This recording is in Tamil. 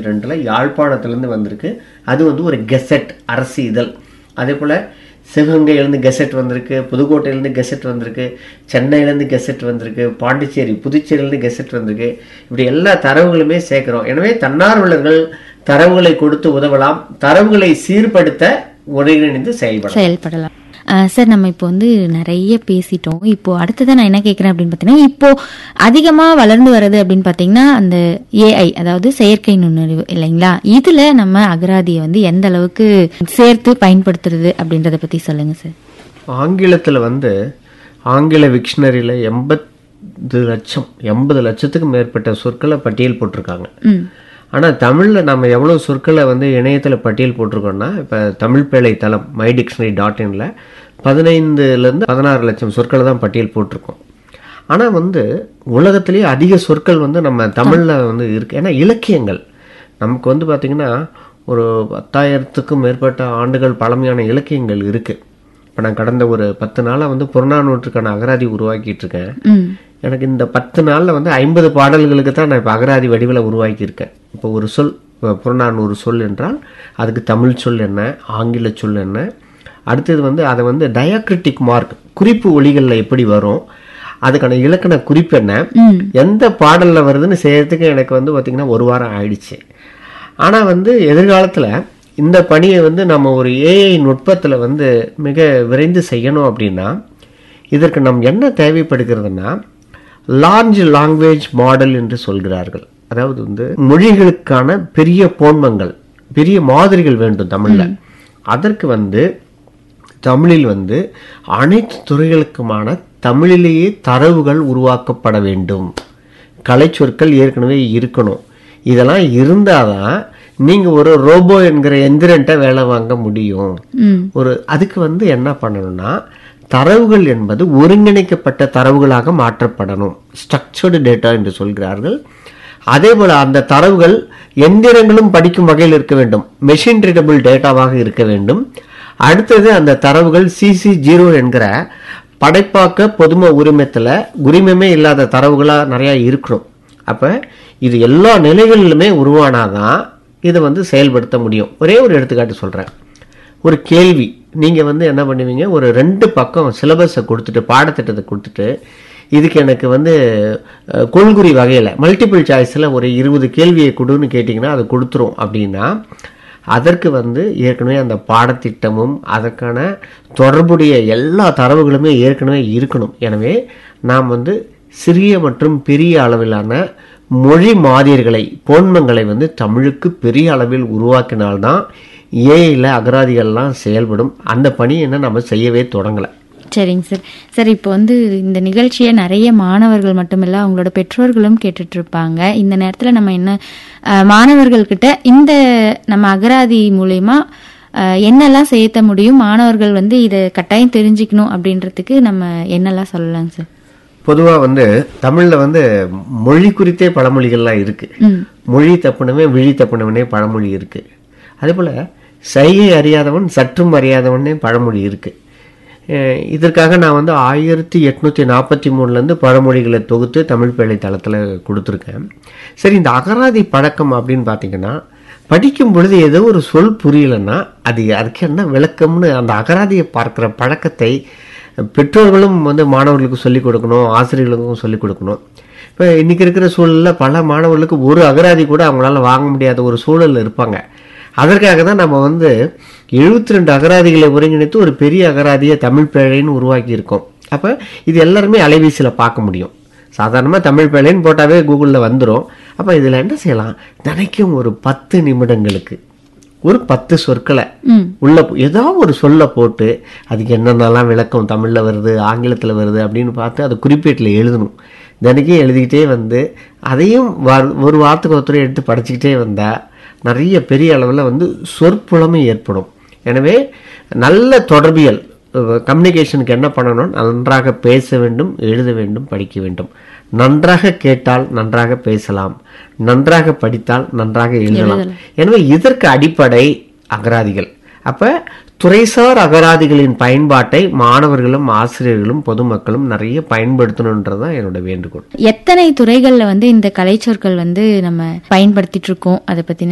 இருபத்தி ரெண்டில் யாழ்ப்பாணத்துலேருந்து வந்திருக்கு அது வந்து ஒரு கெசட் அரசு இதழ் அதே போல் சிவகங்கையிலேருந்து கெசட் வந்திருக்கு புதுக்கோட்டையிலேருந்து கெசட் வந்திருக்கு சென்னையிலேருந்து கெசட் வந்திருக்கு பாண்டிச்சேரி புதுச்சேரியிலேருந்து கெசட் வந்திருக்கு இப்படி எல்லா தரவுகளுமே சேர்க்குறோம் எனவே தன்னார்வலர்கள் தரவுகளை கொடுத்து உதவலாம் தரவுகளை சீர்படுத்த ஒருங்கிணைந்து செயல்படலாம் செயல்படலாம் அஹ் சார் நம்ம இப்போ வந்து நிறைய பேசிட்டோம் இப்போ அடுத்ததான் நான் என்ன கேட்குறேன் அப்படின்னு பார்த்தீங்கன்னா இப்போ அதிகமாக வளர்ந்து வர்றது அப்படின்னு பார்த்தீங்கன்னா அந்த ஏஐ அதாவது செயற்கை நுண்ணறிவு இல்லைங்களா இதில் நம்ம அகராதியை வந்து எந்த அளவுக்கு சேர்த்து பயன்படுத்துறது அப்படின்றத பற்றி சொல்லுங்கள் சார் ஆங்கிலத்தில் வந்து ஆங்கில விக்ஷனரியில் எண்பது லட்சம் எண்பது லட்சத்துக்கு மேற்பட்ட சொற்களை பட்டியல் போட்டிருக்காங்க ம் ஆனால் தமிழில் நம்ம எவ்வளோ சொற்களை வந்து இணையத்தில் பட்டியல் போட்டிருக்கோம்னா இப்போ தமிழ் பேழை தளம் மை டிக்ஷனரி டாட் இனில் பதினைந்துலேருந்து பதினாறு லட்சம் சொற்களை தான் பட்டியல் போட்டிருக்கோம் ஆனால் வந்து உலகத்திலேயே அதிக சொற்கள் வந்து நம்ம தமிழில் வந்து இருக்கு ஏன்னா இலக்கியங்கள் நமக்கு வந்து பார்த்திங்கன்னா ஒரு பத்தாயிரத்துக்கும் மேற்பட்ட ஆண்டுகள் பழமையான இலக்கியங்கள் இருக்குது இப்போ நான் கடந்த ஒரு பத்து நாளாக வந்து புறநானூற்றுக்கான அகராதி உருவாக்கிட்டு இருக்கேன் ம் எனக்கு இந்த பத்து நாளில் வந்து ஐம்பது பாடல்களுக்கு தான் நான் இப்போ அகராதி வடிவில் உருவாக்கியிருக்கேன் இப்போ ஒரு சொல் இப்போ புறநானூறு சொல் என்றால் அதுக்கு தமிழ் சொல் என்ன ஆங்கில சொல் என்ன அடுத்தது வந்து அதை வந்து டயாக்ரிட்டிக் மார்க் குறிப்பு ஒளிகளில் எப்படி வரும் அதுக்கான இலக்கண குறிப்பு என்ன ம் எந்த பாடலில் வருதுன்னு செய்யறதுக்கு எனக்கு வந்து பார்த்திங்கன்னா ஒரு வாரம் ஆயிடுச்சு ஆனால் வந்து எதிர்காலத்தில் இந்த பணியை வந்து நம்ம ஒரு ஏஐ நுட்பத்தில் வந்து மிக விரைந்து செய்யணும் அப்படின்னா இதற்கு நம் என்ன தேவைப்படுகிறதுனா லார்ஜ் லாங்குவேஜ் மாடல் என்று சொல்கிறார்கள் அதாவது வந்து மொழிகளுக்கான பெரிய போன்மங்கள் பெரிய மாதிரிகள் வேண்டும் தமிழில் அதற்கு வந்து தமிழில் வந்து அனைத்து துறைகளுக்குமான தமிழிலேயே தரவுகள் உருவாக்கப்பட வேண்டும் கலைச்சொற்கள் ஏற்கனவே இருக்கணும் இதெல்லாம் இருந்தாதான் நீங்க ஒரு ரோபோ என்கிற எந்திரன்ட்ட வேலை வாங்க முடியும் ம் ஒரு அதுக்கு வந்து என்ன பண்ணணும்னா தரவுகள் என்பது ஒருங்கிணைக்கப்பட்ட தரவுகளாக மாற்றப்படணும் ஸ்ட்ரக்சர்டு டேட்டா என்று சொல்கிறார்கள் அதே போல அந்த தரவுகள் எந்திரங்களும் படிக்கும் வகையில் இருக்க வேண்டும் மெஷின் ரீடபிள் டேட்டாவாக இருக்க வேண்டும் அடுத்தது அந்த தரவுகள் சிசி ஜீரோ என்கிற படைப்பாக்க பொதும உரிமத்தில் உரிமமே இல்லாத தரவுகளா நிறைய இருக்கணும் அப்ப இது எல்லா நிலைகளிலுமே உருவானாதான் இதை வந்து செயல்படுத்த முடியும் ஒரே ஒரு எடுத்துக்காட்டு சொல்றேன் ஒரு கேள்வி நீங்கள் வந்து என்ன பண்ணுவீங்க ஒரு ரெண்டு பக்கம் சிலபஸை கொடுத்துட்டு பாடத்திட்டத்தை கொடுத்துட்டு இதுக்கு எனக்கு வந்து அஹ், கொள்குறி வகையில் மல்டிபிள் சாய்ஸில் ஒரு இருபது கேள்வியை கொடுன்னு கேட்டிங்கன்னா அது கொடுத்துரும் அப்படின்னா அதற்கு வந்து ஏற்கனவே அந்த பாடத்திட்டமும் அதற்கான தொடர்புடைய எல்லா தரவுகளுமே ஏற்கனவே இருக்கணும் எனவே நாம் வந்து சிறிய மற்றும் பெரிய அளவிலான மொழி மாதிரிகளை போன்மங்களை வந்து தமிழுக்கு பெரிய அளவில் உருவாக்கினால்தான் ஏஐல அகராதிகள்லாம் செயல்படும் அந்த பணி என்ன நம்ம செய்யவே தொடங்கலை சரிங்க சார் சார் இப்போ வந்து இந்த நிகழ்ச்சியை நிறைய மாணவர்கள் மட்டுமில்ல அவங்களோட பெற்றோர்களும் கேட்டுட்டு இருப்பாங்க இந்த நேரத்தில் நம்ம என்ன அஹ், மாணவர்கள்கிட்ட இந்த நம்ம அகராதி மூலயமா அஹ், என்னெல்லாம் சேர்த்த முடியும் மாணவர்கள் வந்து இதை கட்டாயம் தெரிஞ்சுக்கணும் அப்படின்றதுக்கு நம்ம என்னெல்லாம் சொல்லலாங்க சார் பொதுவாக வந்து தமிழில் வந்து மொழி குறித்தே பழமொழிகள்லாம் இருக்கு ம் மொழி தப்புனவன் விழி தப்புனவனே பழமொழி இருக்கு அதே போல் சைகை அறியாதவன் சற்றும் அறியாதவனே பழமொழி இருக்கு அஹ் இதற்காக நான் வந்து ஆயிரத்தி எட்நூற்றி நாற்பத்தி மூணுலேருந்து பழமொழிகளை தொகுத்து தமிழ் பேழை தளத்தில் கொடுத்துருக்கேன் சரி இந்த அகராதி பழக்கம் அப்படின்னு பார்த்தீங்கன்னா படிக்கும் பொழுது ஏதோ ஒரு சொல் புரியலைன்னா அது அதுக்கு என்ன விளக்கம்னு அந்த அகராதியை பார்க்குற பழக்கத்தை பெற்றோர்களும் வந்து மாணவர்களுக்கு சொல்லிக் கொடுக்கணும் ஆசிரியர்களுக்கும் சொல்லிக் கொடுக்கணும் இப்போ இன்னைக்கு இருக்கிற சூழலில் பல மாணவர்களுக்கு ஒரு அகராதி கூட அவங்களால வாங்க முடியாத ஒரு சூழல்ல இருப்பாங்க அதற்காக தான் நம்ம வந்து எழுபத்தி ரெண்டு அகராதிகளை ஒருங்கிணைத்து ஒரு பெரிய அகராதியை தமிழ் பேழைன்னு உருவாக்கி இருக்கோம் அப்போ இது எல்லாருமே அலைவீசியில் பார்க்க முடியும் சாதாரணமாக தமிழ் பேழைன்னு போட்டாவே கூகுளில் வந்துடும் அப்போ இதில் என்ன செய்யலாம் தினைக்கும் ஒரு பத்து நிமிடங்களுக்கு ஒரு பத்து சொற்களை ம் உள்ள போ- ஏதாவது ஒரு சொல்ல போட்டு அதுக்கு என்னென்னலாம் விளக்கம் தமிழில் வருது ஆங்கிலத்தில் வருது அப்படின்னு பார்த்து அதை குறிப்பேட்டில் எழுதணும் தினைக்கும் எழுதிக்கிட்டே வந்து அதையும் வா- ஒரு வாரத்துக்கு ஒருத்தரை எடுத்து படிச்சுக்கிட்டே வந்தால் நிறைய பெரிய அளவில் வந்து சொற்புலமை ஏற்படும் எனவே நல்ல தொடர்பியல் கம்யூனிகேஷனுக்கு என்ன பண்ணணும் நன்றாக பேச வேண்டும் எழுத வேண்டும் படிக்க வேண்டும் நன்றாக கேட்டால் நன்றாக பேசலாம் நன்றாக படித்தால் நன்றாக எழுதலாம் எனவே இதற்கு அடிப்படை அகராதிகள் அப்ப துறைசார் அகராதிகளின் பயன்பாட்டை மாணவர்களும் ஆசிரியர்களும் பொதுமக்களும் நிறைய பயன்படுத்தணுன்றதுதான் என்னோட வேண்டுகோள் எத்தனை துறைகள்ல வந்து இந்த கலைச்சொற்கள் வந்து நம்ம பயன்படுத்திட்டு இருக்கோம் அதை பத்தின